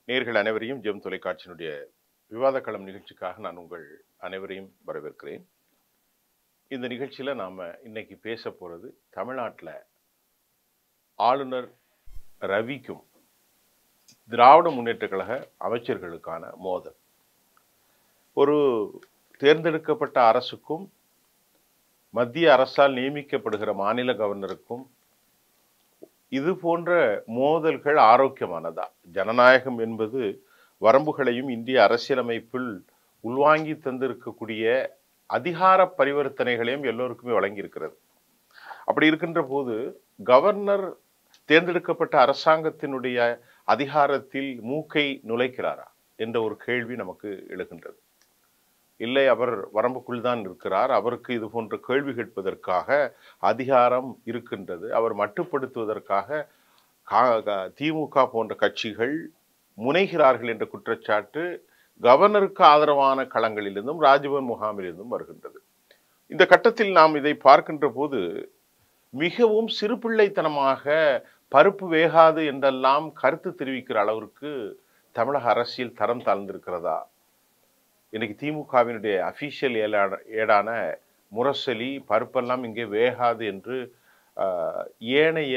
நேர்கள் அனைவரையும் ஜெம் தொலைக்காட்சியினுடைய விவாத களம் நிகழ்ச்சிக்காக நான் உங்கள் அனைவரையும் வரவேற்கிறேன் இந்த நிகழ்ச்சியில் நாம் இன்னைக்கு பேச போகிறது தமிழ்நாட்டில் ஆளுநர் ரவிக்கும் திராவிட முன்னேற்ற கழக அமைச்சர்களுக்கான மோதல் ஒரு தேர்ந்தெடுக்கப்பட்ட அரசுக்கும் மத்திய அரசால் நியமிக்கப்படுகிற மாநில கவர்னருக்கும் இது போன்ற மோதல்கள் ஆரோக்கியமானதா ஜனநாயகம் என்பது வரம்புகளையும் இந்திய அரசியலமைப்பில் உள்வாங்கி தந்திருக்கக்கூடிய அதிகார பரிவர்த்தனைகளையும் எல்லோருக்குமே வழங்கியிருக்கிறது அப்படி இருக்கின்ற போது கவர்னர் தேர்ந்தெடுக்கப்பட்ட அரசாங்கத்தினுடைய அதிகாரத்தில் மூக்கை நுழைக்கிறாரா என்ற ஒரு கேள்வி நமக்கு எழுகின்றது இல்லை அவர் வரம்புக்குள் தான் இருக்கிறார் அவருக்கு இது போன்ற கேள்வி கேட்பதற்காக அதிகாரம் இருக்கின்றது அவர் மட்டுப்படுத்துவதற்காக கா- க- திமுக போன்ற கட்சிகள் முனைகிறார்கள் என்ற குற்றச்சாட்டு கவர்னருக்கு ஆதரவான களங்களிலிருந்தும் ராஜ்பவன் முகாமிலிருந்தும் வருகின்றது இந்த கட்டத்தில் நாம் இதை பார்க்கின்ற போது மிகவும் சிறுபிள்ளைத்தனமாக பருப்பு வேகாது என்றெல்லாம் கருத்து தெரிவிக்கிற அளவிற்கு தமிழக அரசியல் தரம் தாழ்ந்திருக்கிறதா இன்னைக்கு திமுகவினுடைய அஃபீஷியல் ஏடான ஏடான முரசொலி பருப்பெல்லாம் இங்கே வேகாது என்று ஆஹ், ஏனைய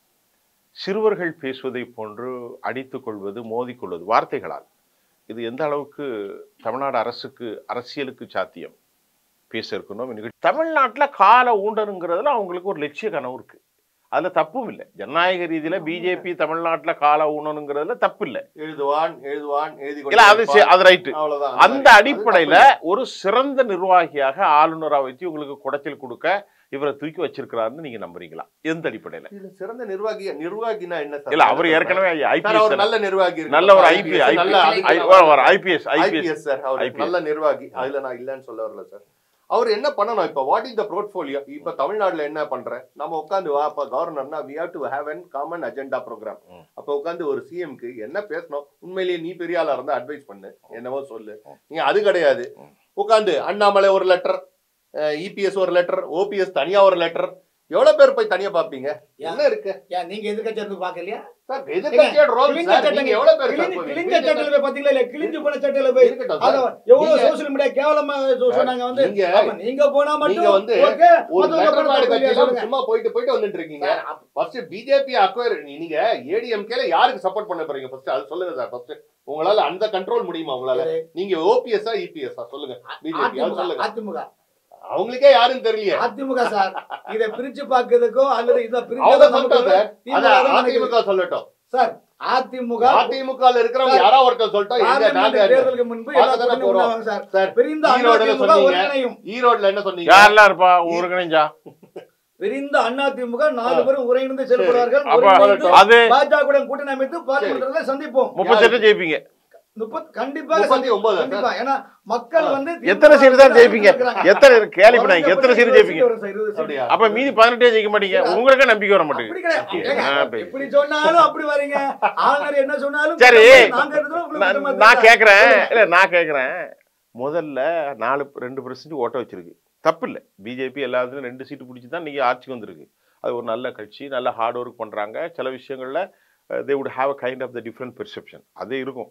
சிறுவர்கள் பேசுவதை போன்று அடித்துக் கொள்வது மோதிக்கொள்வது வார்த்தைகளால் இது எந்த அளவுக்கு தமிழ்நாடு அரசுக்கு அரசியலுக்கு சாத்தியம் பேச இருக்கணும் நிகழ்ச்சி தமிழ்நாட்டில் கால ஊண்டனுங்கிறதுல அவங்களுக்கு ஒரு லட்சிய கனவு இருக்கு அதுல தப்பும் இல்லை ஜனநாயக ரீதியில பிஜேபி தமிழ்நாட்டுல கால ஊனணுங்கிறதுல தப்பு இல்லை எழுதுவான் எழுதுவான் எழுதி இல்ல அது சரி, அது ரைட்டு அவ்வளவுதான் அந்த அடிப்படையில ஒரு சிறந்த நிர்வாகியாக ஆளுநரா வச்சு உங்களுக்கு குடைச்சல் கொடுக்க இவரை தூக்கி வச்சிருக்கிறாருன்னு நீங்க நம்புறீங்களா எந்த அடிப்படையில இதுல சிறந்த நிர்வாகி நிர்வாகினா என்ன சார் இல்ல அவர் ஏற்கனவே சார், ஐபிஎஸ் அவர் நல்ல நிர்வாகி இருக்கு. நல்ல ஒரு ஐபி IPS, நல்ல ஐபிஎஸ் ஐபிஎஸ் IPS சார் அவர் IPS. நல்ல நிர்வாகி அதுல நான் இல்லன்னு சொல்ல வரல சார் அவர் என்ன பண்ணணும் இப்ப வாட் இஸ் த போர்ட்ஃபோலியோ இப்ப தமிழ்நாடுல என்ன பண்றேன் நம்ம உட்காந்து வா அப்ப கவர்னர்னா we have to have an common agenda programme ம். அப்ப உட்காந்து ஒரு சிஎம்க்கு என்ன பேசணும் உண்மையிலேயே நீ பெரிய ஆளா இருந்தா அட்வைஸ் பண்ணு என்னவோ சொல்லு நீங்க அது கிடையாது ம். உட்காந்து அண்ணாமலை ஒரு லெட்டர் இபிஎஸ் ஒரு லெட்டர் ஓபிஎஸ் தனியா ஒரு லெட்டர் எவ்வளவு பேர் போய் தனியா பாப்பீங்க என்ன இருக்கு ஏன் நீங்க எதிர்க்கட்சி இருந்து பாக்கலையா சார் எதிர்க்கட்சியோட ரோல் கிழிஞ்ச சார் நீங்க சட்டங்கள் எவ்வளவு பேர் சார் கிழிஞ்ச போவீங்க? கிழிஞ்ச சட்டத்துல போய் பாத்தீங்களா இல்ல கிழிஞ்சு போன சட்டத்துல போய் இருக்கட்டும் அத சார். எவ்வளவு நீங்க- சோசியல் மீடியா கேவலமா சொ- சொன்னாங்க வந்து நீங்க அப்ப நீங்க போனா மட்டும் நீங்க வந்து ஓகே ஒரு மத்தவங்க லெட்டர் போனா பேட் தப்பு இல்லையா கட்சியில சொல்லுங்க சும்மா போயிட்டு போயிட்டு வந்துட்டு இருக்கீங்க சார், அப்ப- ஃபர்ஸ்ட் பிஜேபி அக்வயர் நீங்க ஏடிஎம்கேல யாருக்கு சப்போர்ட் பண்ண போறீங்க ஃபர்ஸ்ட் அது சொல்லுங்க சார் ஃபர்ஸ்ட் உங்களால அந்த கண்ட்ரோல் முடியுமா உங்களால சரி. நீங்க ஓபிஎஸ்ஆ இபிஎஸ்ஆ சொல்லுங்க பிஜேபி அது அதிமுக சொல்லுங்க அதிமுக அவங்களுக்கே யாருன்னு தெரியலையே அதிமுக சார் இத பிரிச்சு பாக்குறதுக்கோ அல்லது இத அவங்க பிரிச்சு சொல்லிட்டோம் சார் திமுக அதான் தான் நினைக்குது. அதிமுக சொல்லட்டும் சார் அதிமுக அதிமுக ல இருக்கிறவங்க சார், யாரோ ஒருத்தர் சொல்லட்டும் எங்க பார்லிமெண்ட் நாங்க தேர்தலுக்கு முன்பு எல்லா பார்க்கத்தானே கூட்டணியும் போறோம். உண்டாவாங்க சார் சார் பிரிந்த ஈரோடுல அதிமுக சொன்னீங்க. ஒருங்கிணையும் ஈரோட்ல என்ன சொன்னீங்க யாரெல்லாம் இருப்பா ஒருங்கிணைஞ்சா பிரிந்த அதிமுக நாலு பேரும் ஒருங்கிணைந்து செயல்படுவார்கள் அப்ப ஒருங்கிணைந்து அது பாஜக கூட்டணி அமைத்து பார்லிமெண்ட்ல சந்திப்போம் முப்பத்தெட்டு ஜெயிப்பீங்க முப்பத் கண்டிப்பாக முப்பத்தி சந்திப்போம். ஒன்பது கண்டிப்பா ஏன்னா மக்கள் வந்து எத்தனை சீட்டு தான் ஜெயிப்பீங்க எத்தனை கேள்வி பண்ணாங்க எத்தனை சீட்டு ஜெயிப்பீங்க அப்படியா அப்ப மீதி பதினெட்டே ஜெயிக்க மாட்டீங்க உங்களுக்கே நம்பிக்கை வர அப்படி மாட்டேங்குது கிடையாது. ஏங்க, ஆ, அப்படி. எப்படி சொன்னாலும் அப்படி வரீங்க ஆளுநர் என்ன சொன்னாலும் சரி. நாங்க இருக்கிறோம், உங்களுக்கு நான் குற்றமா நான் தெரியல. கேட்குறேன் இல்லை நான் கேட்குறேன் முதல்ல நாலு ரெண்டு பர்சன்ட் ஓட்ட வச்சிருக்கு தப்பு இல்லை பிஜேபி எல்லாத்துலையும் ரெண்டு சீட்டு பிடிச்சி தான் நீங்கள் ஆட்சிக்கு வந்திருக்கு அது ஒரு நல்ல கட்சி நல்ல ஹார்ட் ஒர்க் பண்ணுறாங்க சில விஷயங்களில் they would have a kind of the different perception அது இருக்கும்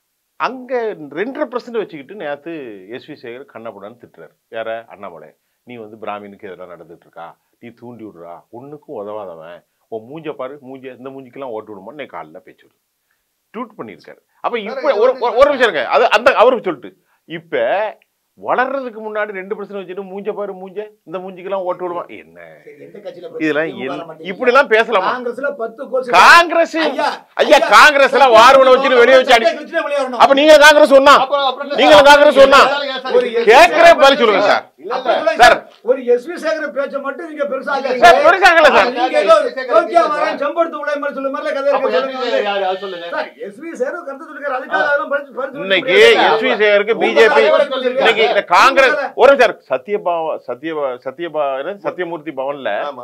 அங்கே ரெண்டரை பர்சன்ட் வச்சுக்கிட்டு நேற்று எஸ்வி சேகர் கண்ணப்படான்னு திட்டுறாரு யார அண்ணாமலை நீ வந்து பிராமினுக்கு எதிராக நடந்துட்டு இருக்கா நீ தூண்டி விடுறா ஒன்றுக்கும் உதவாதவன் உன் மூஞ்ச பாரு மூஞ்ச இந்த மூஞ்சிக்கெல்லாம் ஓட்டு விடுமா நீ காலில் பேச்சு விடு ட்வீட் பண்ணியிருக்காரு அப்போ இப்போ ஒரு ஒரு- ஒரு நிமிஷம் இருங்க அது அந்த அவருக்கு சொல்லிட்டு இப்போ வளர்றதுக்கு முன்னாடி ரெண்டு பர்சன்ட் வச்சுட்டு மூஞ்ச பாரு மூஞ்ச இந்த மூஞ்சிக்கெல்லாம் ஓட்டு விடுவான் என்ன சரி, எந்த கட்சியில இதெல்லாம் திமுக வர என்- மாட்டேங்குது. இப்படிலாம் பேசலாமா காங்கிரஸ்ல பத்து கோர்ஸ் காங்கிரஸ் ஐயா ஐயா காங்கிரஸ்ல வார்வல வச்சுட்டு வெளியே வச்சு அடி கட்சியில வெளியே வரணும். அப்ப நீங்க காங்கிரஸ் ஒண்ணா அப்புறம் அப்புறம் என்ன நீங்களும் சார்? காங்கிரஸ் சொன்னா? ஒரு கேட்கிற பதில் சொல்லுங்க சார் இல்ல இல்ல அப்படி இல்லை சார். ஒரு எஸ்வி சேகர் பேச்ச மட்டும் நீங்க பெருசாக்குறீங்க. சார் பெருசாகல சார் நீங்க ஏதோ டோக்கியோ வரேன், செம்பருத்தி உலை மாதிரி சொல்ல மாதிரில கதை அப்ப இருக்கு எஸ்வி சொல்லுங்க. யாரு அது சொல்லுங்க சார், எஸ்வி சேகர் கருத்து சொல்லிருக்காரு. அதுக்காக அதெல்லாம் படிச்சு- படிச்சு சொல்ல இன்னைக்கு முடியாது. எஸ்வி சேகருக்கு உங்க பிஜேபி தலைவர் சொல்லிருக்காரு. இன்னைக்கு இந்த காங்கிரஸ் ஒரு சார் சத்யபா சத்யபா சத்யபா என்ன? சத்யமூர்த்தி பவன்ல ஆமா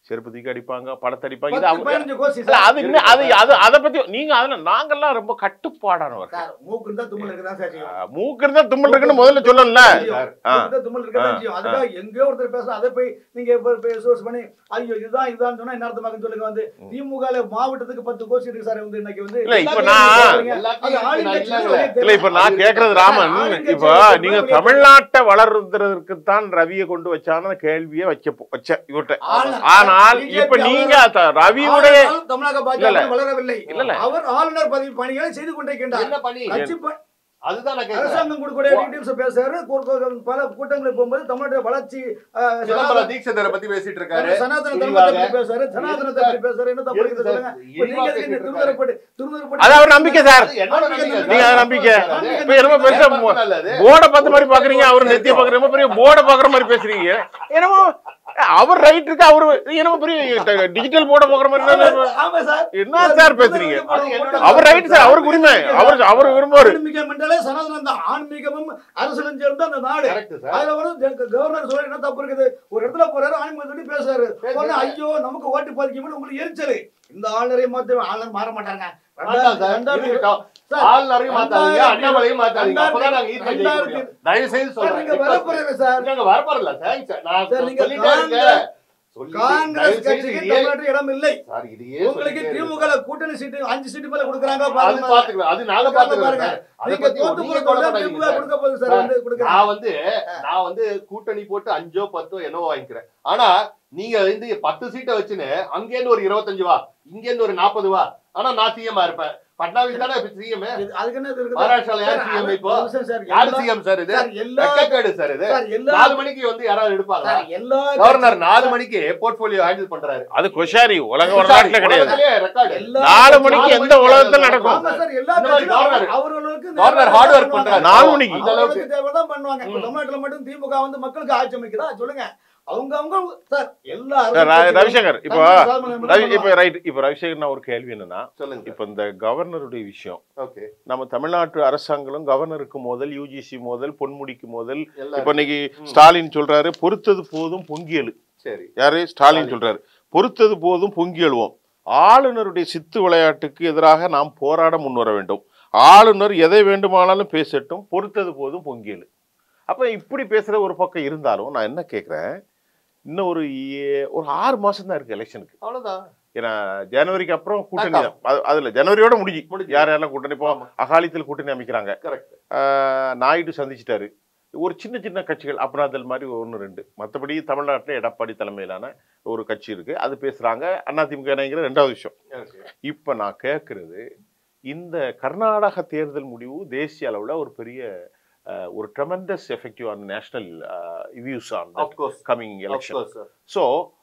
செருப்பு தூக்கி அடிப்பாங்க படத்தை அடிப்பாங்க இது பத்து அவங்க பதினஞ்சு கோசி இல்ல, சார் அது இன்னும் அது அது அதை பத்தி நீங்க அதுல நாங்கெல்லாம் ரொம்ப கட்டுப்பாடானவர் சார் மூக்கு இருந்தா தும்மல் இருக்குதான் சார் செய்யும். ஆஹ் மூக்கு இருந்தா தும்மல் இருக்குன்னு முதல்ல சொல்லல சார். ஆ. மூக்கு இருந்தா தும்மல் இருக்கதான் செய்யும். அதுக்காக எங்கேயோ ஒருத்தர் பேசலாம் அதை போய் நீங்க இப்ப இப்ப source பண்ணி ஐயோ இதுதான் இதுதான் சொன்னா என்ன அர்த்தமாக்குன்னு சொல்லுங்க வந்து திமுக ல மாவட்டத்துக்கு பத்து கோசி இருக்கு சார் வந்து இன்னைக்கு வந்து இல்ல இப்ப எல்லாத்தையும் நான் சொல்றீங்க. அது ஆளுங்கட்சி இல்ல, வெளியே இல்ல இப்ப நான் கேக்குறது ராமன் இப்ப நீங்க தமிழ்நாட்டை வளர்றதுக்குத்தான் ரவியை கொண்டு வச்சான கேள்வியை வைக்க போ- வச்ச இவர்கிட்ட ஆளுநர். ஆனால் BJP இப்ப நீங்க த- ரவியுடைய ஆளுநர் தமிழக இல்ல, இல்ல. பாஜக வளரவில்லை இல்ல, இல்ல. அவர் ஆளுநர் பதவி பணிகளை செய்து கொண்டிருக்கின்றார் என்ன பண்ணி கட்சி ப- அதுதான் நான் கேக்குறேன் அரசாங்கம் கொடுக்கக்கூடிய டீடைல்ஸ் பேசுறாரு கு- கு- பல கூட்டங்களுக்கு போகும்போது தமிழ்நாட்டுடைய வளர்ச்சி அஹ், சிதம்பரம் தீட்சிதரை பத்தி பேசிட்டு இருக்காரு சனாதன இழிவாக. தர்மத்தை பத்தி பேசுறாரு சனாதனத்தை பத்தி பேசுறாரு என்ன தப்பு இருக்குது எதுக்கு சொல்லுங்க சார்? இப்ப நீங்க இழிவாக எதுக்கு இந்த பேசிட்டு திருநெல்வேலி திருநெல்வேலி அது அவர் நம்பிக்கை சார் அது என்னோட நம்பிக்கை நீங்க அது நம்பிக்கை அது இப்ப என்னமோ பெருசா ஏன் பர்சனல் அது? போர்ட பார்த்த மாதிரி பாக்குறீங்க அவர் நெத்திய பாக்குற ரொம்ப பெரிய போர்ட பாக்குற மாதிரி பேசுறீங்க என்னமோ அவர் ரைட் இருக்கு அவரு என்னமோ பெரிய டிஜிட்டல் போர்ட பாக்குற மாதிரி என்ன- ஆமா சார் என்ன சார் பேசுறீங்க அது என்னோட அவர் ரைட் சார் அவருக்கு உரிமை அவர் அவர் விரும்புவாரு ஆன்மீகம் என்றாலே சனாதனம் தான் ஆன்மீகமும் அரசியலும் சேர்ந்து அந்த நாடு Correct சார். அதுல வந்து கவர்னர் சொல்ல என்ன தப்பு இருக்குது ஒரு இடத்துல போறாரு ஆன்மீகம் சொல்லி பேசுறாரு உடனே ஐயோ நமக்கு ஓட்டு பாதிக்கும் உங்களுக்கு எரிச்சல் இந்த ஆளுநரை மாத்த ஆளுநர் மாற மாட்டாங்க மாட்டான் சார். ரெண்டாயிரத்தி- இருக்கட்டும். சார், ஆளுநரையும் மாத்தாதீங்க, ரெண்டாயிரத்தி- அண்ணாமலையும் மாத்தாதீங்க. அப்பதான் நாங்க ஈஸியா ஜெயிக்க ரெண்டாயிரத்தி- முடியும். தயவு செய்து சார், நீங்க சொல்றேன். வரப்போறீங்க சார் நாங்க வரப்போறல தேங்க்ஸ் சார் நான் சார், நீங்க சொல்லிட்டே இருக்கேன் காங்கிரஸ்- சொல்லிட்டே- காங்கிரஸ் தயவு செய்து கட்சிக்கு இது ஏன் தமிழ்நாட்டில் இடம் இல்லை சார் இது ஏன் உங்களுக்கு சொல்லிட்டே திமுக இருக்கு? ல கூட்டணி சீட்டு அஞ்சு சீட்டு மேல கொடுக்குறாங்க அது பாருங்க பாத்துக்கலாம் அது நாங்க பாத்துக்கிறோம் பாருங்க. சார். அதை நீங்க பத்தி தோத்து நீங்க போறது கவலைப்படாதீங்க திமுக சார். கொடுக்க போகுது சார் வந்து கொடுக்குறாங்க நான் வந்து நான் வந்து கூட்டணி போட்டு அஞ்சோ பத்தோ என்னவோ வாங்கிக்கிறேன் ஆனா நீங்க வந்து பத்து சீட்டை வச்சுன்னு அங்கேருந்து ஒரு இருபத்தஞ்சு வா இங்கேருந்து ஒரு நாற்பது வா ஆனா நான் சிஎம் இருப்பேன் பட்னாவிஸ் தானே சிஎம் இது- அதுக்கு என்ன இது இருக்குது? மகாராஷ்டிரால யார் சார், சிஎம் அது- இப்போ ஒரு நிமிஷம் சார், யாரு எல்லா- சிஎம் சார் இது சார், எல்லா வெக்கக்கேடு சார் இது சார், எல்லா நாலு மணிக்கு வந்து யாராவது எடுப்பாங்க சார், எல்லா கவர்னர் நாலு மணிக்கு போர்ட்போலியோ ஹேண்டில் பண்றாரு அது கொஷாரி உலக வரலாற்றுல கிடையாது உலகத்திலேயே record. எல்லா நாலு மணிக்கு நாலு எந்த மணிக்கு உலகத்துல அது நடக்கும் ஆமா சார், எல்லா இந்த மாதிரி கட்சியும் கவர்னர் அவர்களுக்கு கவர்னர் நேர்மையா hard work பண்ணுவாங்க. பண்றாரு. நாலு மணிக்கு. அந்த அளவுக்கு அவர்களுக்கு தேவைதான் பண்ணுவாங்க இப்ப ம். தமிழ்நாட்டுல மட்டும் திமுக வந்து மக்களுக்கு ஆட்சி அமைக்குதா சொல்லுங்க அவங்க அவங்க சார் எல்லா சார், ர- ரவிசங்கர் இப்போ தமிழ் சாதனை மட்டும் ரவி இப்ப பண்ணுவாங்க. ரைட் இப்ப ரவிசங்கர் நான் ஒரு கேள்வி என்னன்னா சொல்லுங்க இப்ப இந்த கவர்னருடைய விஷயம் ஓகே நம்ம தமிழ்நாட்டு அரசாங்கம் கவர்னருக்கு மோதல் யூஜிசி மோதல் பொன்முடிக்கு மோதல் எல்லாம் இப்ப இன்னைக்கு ஸ்டாலின் சொல்றாரு பொறுத்தது போதும் பொங்கியலு சரி யாரு ஸ்டாலின் சொல்றாரு பொறுத்தது போதும் பொங்கி எழுவோம் ஆளுநருடைய சித்து விளையாட்டுக்கு எதிராக நாம் போராட முன்வர வேண்டும் ஆளுநர் எதை வேண்டுமானாலும் பேசட்டும் பொறுத்தது போதும் பொங்கியலு அப்ப இப்படி பேசுற ஒரு பக்கம் இருந்தாலும் நான் என்ன கேக்குறேன் இன்னும் ஒரு ஏ- ஒரு ஆறு மாசம் தான் இருக்கு எலெக்ஷனுக்கு அவ்வளவுதான் ஏன்னா ஜனவரிக்கு அப்புறம் கூட்டணி தான் அது- அதுல ஜனவரியோட முடிஞ்சு முடிஞ்சு. யார் யாரெல்லாம் கூட்டணி இப்போ ஆமா. அகாலித்தில் கூட்டணி அமைக்கிறாங்க கரெக்ட் ஆஹ் நாயுடு சந்திச்சிட்டாரு ஒரு சின்ன சின்ன கட்சிகள் அப்னாதல் மாதிரி ஒன்று ரெண்டு மற்றபடி தமிழ்நாட்டில் எடப்பாடி தலைமையிலான ஒரு கட்சி இருக்கு அது பேசுறாங்க அதிமுக இணைங்கிற ரெண்டாவது விஷயம் இப்போ நான் கேட்கறது இந்த கர்நாடக தேர்தல் முடிவு தேசிய அளவில் ஒரு பெரிய ஆஹ், ஒரு tremendous effective on national views on of course coming of election course sir so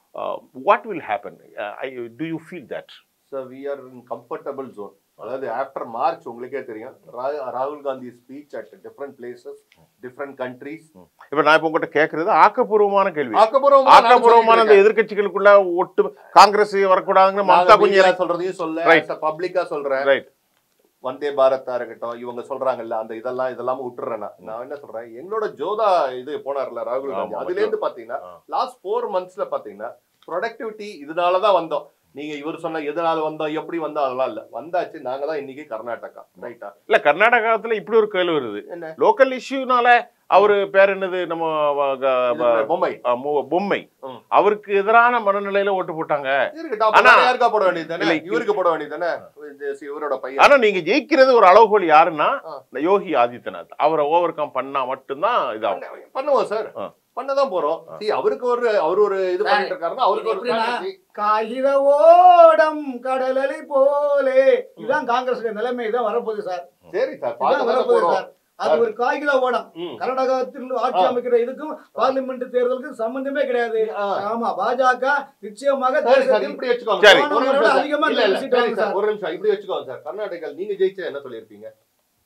what will happen I to you feel that sir we are in comfortable zone அதாவது ஆஃப்டர் மார்ச் உங்களுக்கே தெரியும் ரா- ராகுல் Gandhi speech at different places different countries இப்போ நான் இப்போ உங்கள்கிட்ட கேட்கறது ஆக்கப்பூர்வமான கேள்வி ஆக்கப்பூர்வமான ஆக்கப்பூர்வமான அந்த எதிர்க்கட்சிகளுக்குள்ள ஒட்டு காங்கிரஸ் வரக்கூடாதுங்கிற மமதா கொஞ்சம் மீடியா சொல்றதையும் சொல்ல Right. பப்ளிக்கா சொல்றேன் ரைட் வந்தே பாரத்தா இருக்கட்டும் இவங்க சொல்றாங்கல்ல அந்த இதெல்லாம் இதெல்லாம் விட்டுறேன் நான். நான் என்ன சொல்றேன் எங்களோட ஜோதா இது போனார்ல ராகுல் காந்தி ஆமா, அதுல இருந்து பாத்தீங்கன்னா ஆ. லாஸ்ட் ஃபோர் மந்த்ஸ்ல பாத்தீங்கன்னா ப்ரொடக்டிவிட்டி இதனாலதான் வந்தோம் நீங்க இவர் சொன்ன எதனால வந்தோம் எப்படி வந்தோம் அதெல்லாம் இல்ல வந்தாச்சு நாங்க தான் இன்னைக்கு கர்நாடகா ரைட்டா இல்ல கர்நாடகாத்துல இப்படி ஒரு கேள்வி வருது என்ன லோக்கல் இஷ்யூனால அவரு பேர் என்னது நம்ம வ- க- இது வ- பொம்மை அ, மு- பொம்மை ம். அவருக்கு எதிரான மனநிலையில ஓட்டு போட்டாங்க இருக்கட்டும் அப்ப ஆனா- வேற யாருக்கா போட வேண்டியது தானே இல்லை, இவருக்கு போட வேண்டியது தானே இவரோட பையன் ஆனா நீங்க ஜெயிக்கிறது ஒரு அளவுகோல் யாருன்னா ஆ. இந்த யோகி ஆதித்யநாத் அவரை ஓவர் கம் பண்ணா மட்டும்தான் இதாகும் பண்ண- பண்ணுவோம் சார் ஆ. பண்ணதான் போறோம் See, அவருக்கு ஒரு அவர் ஒரு இது சார், பண்ணிட்டு இருக்காருன்னா அவருக்கு ஒரு எப்படின்னா, strategy. காகித ஓடம் கடலலை போலே இதுதான் காங்கிரஸ் நிலைமை தான் வரப்போகுது சார் சரி சார் இதுதான் பார்த்து வரப்போகுது போறோம் சார் அது ஒரு காகித ஓடம் ம். கர்நாடகத்தில் ஆட்சி ஆ. அமைக்கிற இதுக்கும் பார்லிமெண்ட் தேர்தலுக்கும் சம்பந்தமே கிடையாது ஆ. ஆமா பாஜக நிச்சயமாக சரி சார் தேசத்தில் இப்படி வச்சுக்கோங்க சரி. ஒரு நிமிஷம் சார். அதிகமா இல்ல இல்ல சீட் சரி வாங்க சார் சார். ஒரு நிமிஷம் இப்படி வச்சுக்கோங்க சார் கர்நாடகா நீங்க ஜெயிச்சா என்ன சொல்லிருப்பீங்க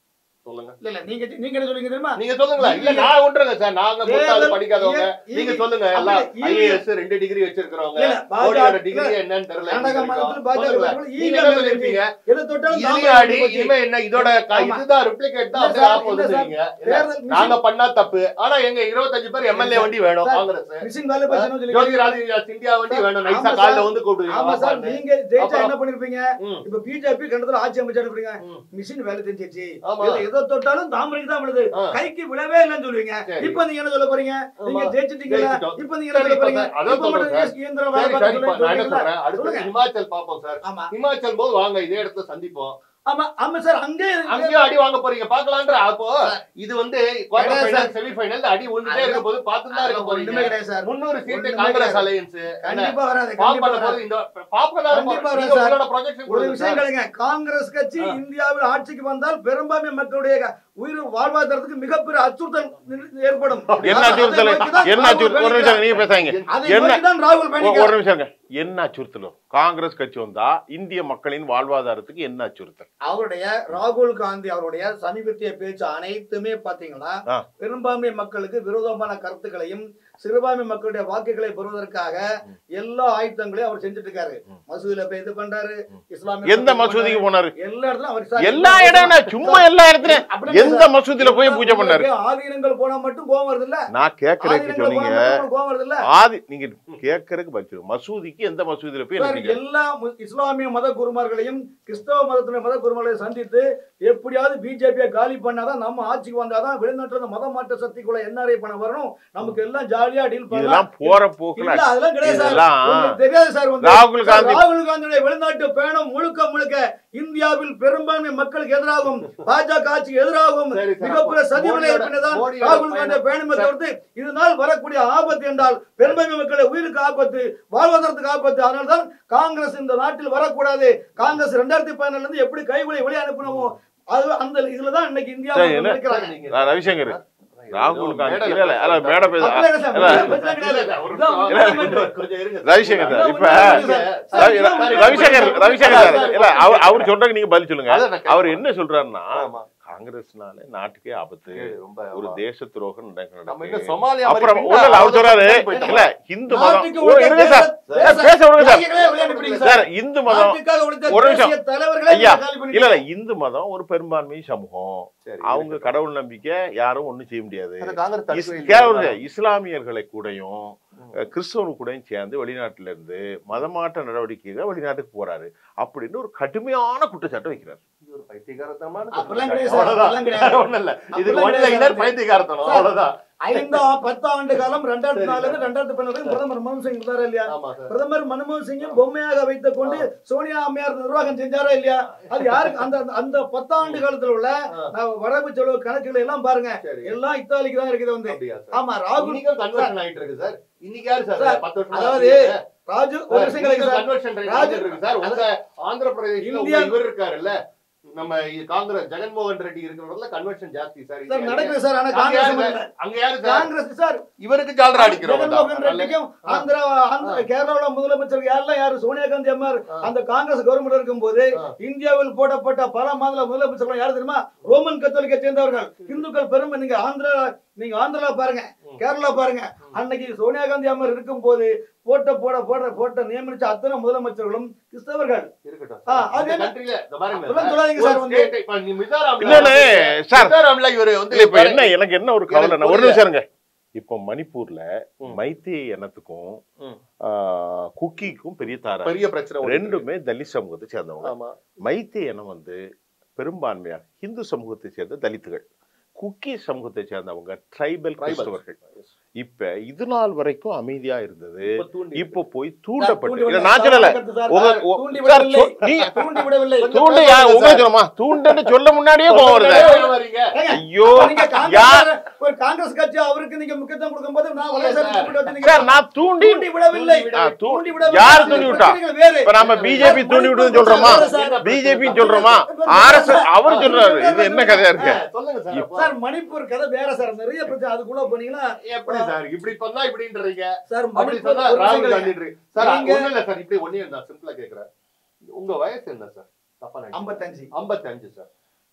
சொல்லுங்க இல்ல இல்ல நீங்க நீங்க என்ன சொல்லுங்க தெரியுமா நீங்க சொல்லுங்களேன் இல்ல நான் ஒன்றுங்க சார் நாங்க முட்டாள் தேர்தல் படிக்காதவங்க இ- நீங்க இ- சொல்லுங்க எல்லாம் அப்படி இ- ஐஏஎஸ் ரெண்டு டிகிரி வச்சிருக்கிறவங்க இல்ல, மோடியோட பாஜக டிகிரி என்னன்னு தெரியல கர்நாடக எனக்கு மாநிலத்தில் தெரியும். பாஜக சொல்லுங்களேன். வேட்பாளர் நீங்க ஈ என்ன மேல சொல்லிருப்பீங்க எதை தொட்டாலும் இதுலயும் தாமரை அடி போச்சு. இனிமே என்ன இதோட க- ஆமா. இதுதான் ரிப்ளிகேட் தான் இல்ல அப்படியே சார், ஆப்போது இல்ல சார். நீங்க இல்ல, தேர்தல் நாங்க மிஷின் பண்ணா தப்பு ஆனா எங்க இருபத்தஞ்சு பேர் எம்எல்ஏ வண்டி வேணும் சார், காங்கிரஸ் மிஷின் வேலை பிரச்சனை சொல்லி ஜோதி ராஜியா சிந்தியா வண்டி சார், வேணும் நைசா ஆமா காலைல சார். வந்து கூப்பிடுவீங்க ஆமா சார் வாப்பான்னு. நீங்க ஜெயிச்சா அப்புறம்? என்ன பண்ணிருப்பீங்க ம், இப்ப பிஜேபி கண்டத்துல ஆட்சி அமைச்சா இருப்பீங்க ம். மிஷின் வேலை செஞ்சிருச்சு ஆமா. இதுல எதை தொட்டாலும் தாமரைக்கு தான் விழுது ஆ. கைக்கு விழவே இல்லைன்னு சொல்லுவீங்க சரி. இப்ப நீங்க என்ன சொல்ல போறீங்க நீங்க ஆமா. ஜெயிச்சிட்டீங்களா ஜெயிச்சிட்டோம். இப்ப நீங்க என்ன சரி, சொல்ல இப்ப போறீங்க சார், அதான் இப்ப மட்டும் சொல்றேன் நீங்க இயந்திரம் வேலை சரி, பார்க்க சரி, இப்ப நான் என்ன சொல்றீங்களா? சொல்றேன் அடுத்து சொல்லுங்க. ஹிமாச்சல் பாப்போம் சார் ஆமா ஹிமாச்சல் போது வாங்க இதே இடத்துல சந்திப்போம் ஆமா ஆமா சார் அங்கே அங்கேயும் அடி வாங்க போறீங்க பாக்கலான்ற அப்போ இது வந்து குவார்டர் கிடையாது ஃபைனல் செமி ஃபைனல் அடி விழுந்துட்டே இருக்க போது பார்த்து தான் இருக்க ஒண்ணுமே போறீங்க கிடையாது சார் முன்னூறு சீட்டு ஒண்ணுமே காங்கிரஸ் கிடையாது. அலையன்ஸ் கண்டிப்பா வராது பாப் கண்டிப்பா பண்ண வராது. போது இந்த பாப்பா தான் கண்டிப்பா இருக்கும். வராது நீங்க சார். உங்களோட ப்ரொஜெக்ஷன் ஒரு கொடுங்க விஷயம் சார். கேளுங்க காங்கிரஸ் கட்சி ஆ. இந்தியாவில் ஆட்சிக்கு வந்தால் பெரும்பான்மை மக்களுடைய உயிர் வாழ்வாதாரத்துக்கு மிகப்பெரிய அச்சுறுத்தல் நிறு- ஏற்படும் என்ன அதை அச்சுறுத்தல் நோக்கி தான் என்ன ராகுல் அச்சுறுத்தல் ஒரு பயணிக்கிறார். நிமிஷம் நீங்க பேசாங்க அதை என்ன- நோக்கி தான் ராகுல் ஒ- பயணிக்கிறார். ஒரு நிமிஷம் இருங்க. என்ன அச்சுறுத்தலும் காங்கிரஸ் கட்சி வந்தா இந்திய மக்களின் வாழ்வாதாரத்துக்கு என்ன அச்சுறுத்தல் அவருடைய ராகுல் காந்தி அவருடைய சமீபத்திய பேச்சு அனைத்துமே பாத்தீங்கன்னா ஆ. பெரும்பான்மை மக்களுக்கு விரோதமான கருத்துக்களையும் சிறுபான்மை மக்களுடைய வாக்குகளை பெறுவதற்காக எல்லா ஆயுதங்களையும் அவர் செஞ்சுட்டு இருக்காரு ம். மசூதியில போய் இது பண்றாரு இஸ்லாமிய எந்த மக்களுக்கு மசூதிக்கு போனாரு பண்றாரு. எல்லா இடத்துலயும் அவர் சார் எல்லா இடம் என்ன? சும்மா எல்லா இடத்துலயும் அப்படி இல்ல எந்த சார். மசூதியில போய் பூஜை பண்ணாரு உங்களுக்கு ஆதீனங்கள் போனா மட்டும் கோவம் வருது இல்ல நான் கேக்குறதுக்கு ஆதீனங்கள் போனா சொன்னீங்க மட்டும் உங்களுக்கு கோவம் வருது இல்ல ஆதி நீங்க கேக்குறதுக்கு பதில் மசூதிக்கு எந்த மசூதியில போய் சார், இருப்பீங்க எல்லா மு- இஸ்லாமிய மத குருமார்களையும் கிறிஸ்தவ மதத்தினுடைய மத குருமார்களையும் சந்தித்து எப்படியாவது பிஜேபியை காலி பண்ணாதான் நம்ம ஆட்சிக்கு வந்தாதான் வெளிநாட்டுல இருந்து மத மாற்ற சக்திக்குள்ள என்ஆர்ஐ பணம் வரணும் நமக்கு எல்லாம் ஜாலியா டீல் பண்ணலாம் இதெல்லாம் போற போக்குல இல்ல அதெல்லாம் கிடையாது சார் இதெல்லாம் உங்களுக்கு தெரியாது சார் வந்து ராகுல் சார், காந்தி ராகுல் காந்தியுடைய வெளிநாட்டு பயணம் முழுக்க முழுக்க இந்தியாவில் பெரும்பான்மை மக்களுக்கு எதிராகும் பாஜக ஆட்சிக்கு எதிராகும் சரி சார், மிகப்பெரிய சதி மோடியோட- விளையாட்டுதான் மோடியோட ராகுல் காந்தி பயணம் பயணமே சார். தவிர்த்து இதனால் வரக்கூடிய ஆபத்து என்றால் பெரும்பான்மை மக்களை உயிருக்கு ஆபத்து வாழ்வாதாரத்துக்கு ஆபத்து அதனால்தான் காங்கிரஸ் இந்த நாட்டில் வரக்கூடாது காங்கிரஸ் ரெண்டாயிரத்தி பதினாலுல இருந்து எப்படி கைகளை வெளியே அனுப்பினமோ அது அந்த இதுலதான் இன்னைக்கு இந்தியா சரி, என்ன? இருக்கிறாங்க நீங்க- நான் ரவிசங்கர் ராகுல் காந்தி மேடையில இல்ல இல்ல இல்ல மேடை பேச அப்படியே சார், இல்ல. பிரச்சனை இல்ல, கிடையாது. இல்ல, ஒரு இதான் நிமிஷம். உண்மை. கொஞ்சம் இருங்க சார். ரவிசங்கர் சார் இப்ப சார், ரவி- இதான் உண்மை. ரவிசங்கர் ரவிசங்கர் சார் இல்ல அவர் அவர் சொல்றதுக்கு நீங்க பதில் சொல்லுங்க அதான் நான் அவர் என்ன சொல்றாருன்னா ஆமா. காங்கிரஸ்னால நாட்டுக்கே ஆபத்து ரொம்ப ஒரு ஆமா. தேச துரோகம் நடக்கு- நம்ம நடக்கு. இன்னும் சொமாலியா அப்புறம் மாதிரி ஒண்ணும் இல்ல அவர் சொல்றாரு பின்னாடி போயிட்டோம். இல்ல இந்து மதம் நாட்டுக்கு ஒரு- இருங்க சார் தேச- சார், பேச விடுங்க சார் தியாகிகளே வெளியே அனுப்புறீங்க சார் இந்து மதம் நாட்டுக்காக உழைத்த ஒரு நிமிஷம். தேசிய தலைவர்களே ஐயா, நீங்க காலி இல்ல பண்ணிட்டீங்க. இல்ல இந்து மதம் ஒரு பெரும்பான்மை சமூகம் சரி, அவங்க இருக்கட்டும். கடவுள் நம்பிக்கை யாரும் ஒண்ணும் செய்ய முடியாது அது காங்கிரஸ் இஸ்- தடுக்கவே இல்லையா? கேவலம் இஸ்லாமியர்களை கூடயும் ம். அஹ், கிறிஸ்தவர்கள் கூடயும் சேர்ந்து வெளிநாட்டுல இருந்து மதமாற்ற நடவடிக்கைகள் வெளிநாட்டுக்கு போறாரு அப்படின்னு ஒரு கடுமையான குற்றச்சாட்டு வைக்கிறார் இது ஒரு பைத்தியக்காரத்தனமான அப்படிலாம் குற்றச்சாட்டு. கிடையாது சார், அவ்வளவுதான். அப்படிலாம் கிடையாது. ஒண்ணும் இல்ல. இதுக்கு அப்படிலாம் ஒண்ணும் கிடையாது இல்ல, சார். பைத்தியக்காரத்தனம். சார். அவ்வளவுதான். ஐந்தா பத்தாண்டு காலம் ரெண்டாயிரத்தி சரி. நாலுல இருந்து ரெண்டாயிரத்தி பன்னெண்டு வரைக்கும் பிரதமர் மன்மோகன் சிங் இருந்தாரா இல்லையா ஆமா சார். பிரதமர் மன்மோகன் சிங் பொம்மையாக வைத்துக் கொண்டு சோனியா அம்மையார் நிர்வாகம் செஞ்சாரா இல்லையா அது யாருக்கு அந்த அந்த பத்தாண்டு காலத்துல உள்ள ஆ, நான் வரவு செலவு கணக்குகள் எல்லாம் பாருங்க சரி. எல்லாம் இத்தாலிக்கு தான் இருக்குது வந்து அப்படியா சார்? ஆமா ராகுல் இன்னைக்கும் conversion ஆயிட்டு இருக்கு சார். இன்னைக்கு யாரு சார் சார், பத்து வருஷமா அதாவது இருக்கீங்க? ராஜு ஒரு சார், விஷயம் கிடையாது இன்னைக்கும் சார் conversion rate ராஜு- நடந்துட்டு இருக்கு சார். உங்க ஆந்திர பிரதேஷ்ல உங்க இந்தியா- இவர் இருக்காருல்ல நம்ம இது காங்கிரஸ் ஜெகன்மோகன் ரெட்டி இருக்கிறதுல கன்வென்ஷன் ஜாஸ்தி சார் சார் நடக்குது சார் ஆனா அங்க காங்கிரஸ் யாரு மட்டும் இல்ல. அங்க யாரு சார் காங்கிரஸ் சார் இவருக்கு ஜாலரா அடிக்கிறோம் ஜெகன்மோகன் ரெட்டிக்கும் ஆந்திரா ஆந்திர கேரளாவுல முதலமைச்சர் யாரெல்லாம் யாரு சோனியா காந்தி அம்மார் ஆ. அந்த காங்கிரஸ் கவர்மெண்ட் இருக்கும்போது ஆ. இந்தியாவில் போடப்பட்ட பல மாநில முதலமைச்சர்கள் யாரு தெரியுமா ரோமன் கத்தோலிக்க சேர்ந்தவர்கள் இந்துக்கள் பெருமை நீங்க ஆந்திரா நீங்க ஆந்திரா பாருங்க ம். கேரளா பாருங்க அன்னைக்கு சோனியா காந்தி அம்மார் இருக்கும்போது போட்ட போட போட போட்ட நியமிச்ச அத்தனை முதலமைச்சர்களும் கிறிஸ்தவர்கள் இருக்கட்டும் ஆ, சார். அது அந்த என்ன? countryல, இந்த பாருங்க அதெல்லாம் சார், சொல்லாதீங்க ஒரு சார் வந்து. state- இப்ப நீ மிசோராம்ல இல்ல சார் மிசோராம்ல இவரு வந்து இல்ல இப்ப என்ன எனக்கு என்ன ஒரு கவலை எனக்கு ஒரு நிமிஷம் இருங்க இப்போ மணிப்பூர்ல ம். மைத்தே இனத்துக்கும் ம். ஆஹ், குக்கிக்கும் பெரிய தாரா பெரிய பிரச்சனை ஒண்ணு ரெண்டுமே தலித் சமூகத்தை சேர்ந்தவங்க ஆமா மைத்தே இனம் வந்து பெரும்பான்மையாக இந்து சமூகத்தை சேர்ந்த தலித்துகள் குக்கி சமூகத்தை சேர்ந்தவங்க ட்ரைபல் Tribal. கிறிஸ்தவர்கள் இப்ப இது நாள் வரைக்கும் அமைதியா இருந்தது இப்ப தூண்டி இப்போ போய் தூண்டி தூண்டப்பட்டு இல்ல விடவில்லை. நான் சொல்லல கருத்து சார். உங்க- சார், உ- தூண்டி சார், விடவில்லை. சொ- நீ தூண்டி விடவில்லை கொஞ்சம் தூண்டு யா- பேசுங்க உங்க சார். சொல்லுமா தூண்டுன்னு சொல்ல முன்னாடியே கோவம் வருது வேற வரீங்க. ஏங்க, ஐயோ நீங்க யார் காங்கிரஸ் ஒரு காங்கிரஸ் கட்சி அவருக்கு நீங்க முக்கியத்துவம் கொடுக்கும்போது நான் வலதுசாரி சார். கூப்பிட்டு வச்சு நீங்க சார் நான் தூண்டி தூண்டி விடவில்லை ஆ, தூ- தூண்டி விடவில்லை. யார் தூண்டி விட்டா பிரச்சனைகள் வேறு. இப்ப நம்ம பிஜேபி தூண்டி விடுன்னு சொல்றோமா பிஜேபி சொல்றோமா ஆர்எஸ் அவர் சொல்றாரு இது என்ன கதையா இருக்கு ஆ, சொல்லுங்க சார் அப்போ. சார் மணிப்பூர் கதை வேற சார் நிறைய பிரச்சனை அதுக்குள்ள போனீங்கன்னா எப்படி சார் இப்படி சொன்னா இப்படின்றீங்க சார் அப்படி மணிப்பூர் சொன்னா ஒரு ராகுல் விஷயம் காந்தி சார் நீங்க- ஒண்ணும் இல்ல சார் இப்படி ஒண்ணே நான் சிம்பிளா கேக்குறேன் உங்க வயசு என்ன சார் தப்பா நினைக்கிறேன். 55 ஐம்பத்தஞ்சு சார்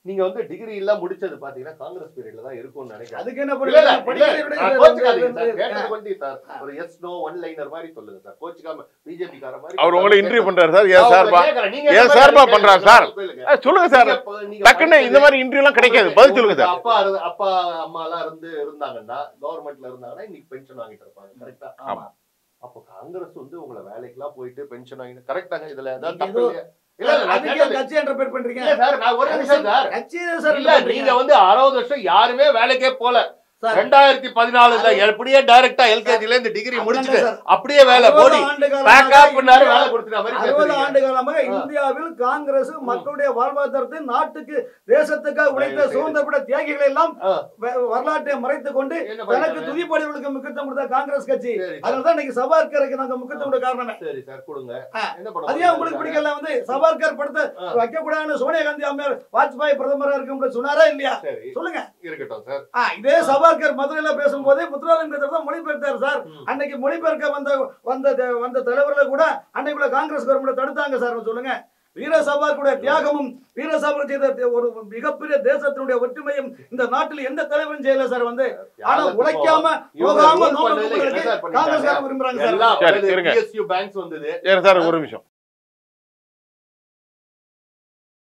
நீங்க வந்து டிகிரி எல்லாம் முடிச்சது பாத்தீங்கன்னா காங்கிரஸ் பீரியட்ல தான் இருக்கும்னு நினைக்கிறேன் அதுக்கு என்ன இல்ல, இல்ல, பண்ணுறது இல்ல, நான் கோச்சுக்காதீங்க சார். கேட்டது வந்து சார், ஒரு yes, no, one liner மாதிரி சொல்லுங்க சார். கோச்சுக்காம BJP கார மாதிரி அவர் உங்களை இன்டர்வியூ பண்றாரு சார் நான் ஏன் உங்களை சார்பா கேட்கறேன். நீங்க ஏன் என்ன மாதிரி சார்பா கேட்கறீங்க? பண்றாரு சார்? கேளுங்க. அஹ் சொல்லுங்க சார் நீங்க இப்ப- நீங்க டக்குன்னு இந்த மாதிரி இன்டர்வியூ எல்லாம் கிடைக்காது பதில் சொல்லுங்க சார் அப்பா இரு- அப்பா அம்மா எல்லாம் இருந்து இருந்தாங்கன்னா கவர்மெண்ட்ல இருந்தாங்கன்னா இன்னைக்கு பென்ஷன் வாங்கிட்டு இருப்பாங்க கரெக்டா ஆமா. அப்போ காங்கிரஸ் வந்து உங்களை வேலைக்கெல்லாம் போயிட்டு பென்ஷன் வாங்கிட்டு கரெக்டாங்க இதுல ஏதாவது நீங்க தப்பு ஏதோ- இல்லையா? இல்ல இல்ல, நான் அதுக்கு ஏன் கேட்டது- கட்சி என்டர்பிரேட் பண்றீங்க இல்ல சார் நான் ஒரு நிமிஷம் சார் கட்சி தான் சார் இல்ல நீங்க வந்து அறுபது வருஷம் யாருமே வேலைக்கே போல சார், ரெண்டாயிரத்தி பதினாலுல எப்படியே டைரக்டா எல்கேஜில இருந்து டிகிரி அப்படிங்க முடிச்சுட்டு சார். அப்படியே வேலை அறுபது போடி ஆண்டு காலமாக பேக்கப் பண்ணாரு இந்தியா- வேலை கொடுத்துட்டு மாதிரி அறுபது பேசுறீங்க. ஆண்டு காலமாக ஆ. இந்தியாவில் காங்கிரஸ் மக்களுடைய வாழ்வாதாரத்தை நாட்டுக்கு தேசத்துக்காக உழைத்த தயவு செய்து. சுதந்திரப்பட தியாகிகளை எல்லாம் ஆ. வ- வரலாற்றை மறைத்துக் கொண்டு என்ன தனக்கு பண்ணிட்டாங்க? துதிப்படிகளுக்கு முக்கியத்துவம் கொடுத்த காங்கிரஸ் கட்சி சரி சார். அதனாலதான் இன்னைக்கு சபார்கருக்கு நாங்க முக்கியத்துவம் கொடுக்க காரணமே சரி சார் கொடுங்க ஆ. என்ன பண்ண அது ஏன் உங்களுக்கு பிடிக்கல வந்து சபார்கர் படத்தை ஆ. வைக்க கூடாதுன்னு சோனியா காந்தி அம்மையார் வாஜ்பாய் பிரதமரா இருக்கும் சொன்னாரா இல்லையா சரி சொல்லுங்க இருக்கட்டும் சார் ஆ, இதே சபார்கர் மதுரையில பேசும்போதே முத்துராலிங்கத்தை தான் மொழிபெயர்த்தார் சார் ம். அன்னைக்கு மொழிபெயர்க்க வந்த வந்த த- வந்த தலைவர்கள் கூட அன்னைக்குள்ள காங்கிரஸ் கவர்மெண்ட் தடுத்தாங்க சார் சொல்லுங்க வீர சபார்க்குடைய தியாகமும் வீர சபார் செய்த தி- ஒரு மிகப்பெரிய தேசத்தினுடைய ஒற்றுமையும் இந்த நாட்டில் எந்த தலைவரும் செய்யல சார் வந்து ஆனா யாருக்கு உழைக்காம இவங்க போகாம rule நோக்கம் பண்ணதுல என்ன கொடுக்கறதுக்கு சார் பண்ணிட்டாங்க? காங்கிரஸ் விரும்புறாங்க சார் எல்லாம் சரி, இருங்க. பிஎஸ்யூ பேங்க்ஸ் வந்தது ஏன் சார் ஒரு நிமிஷம்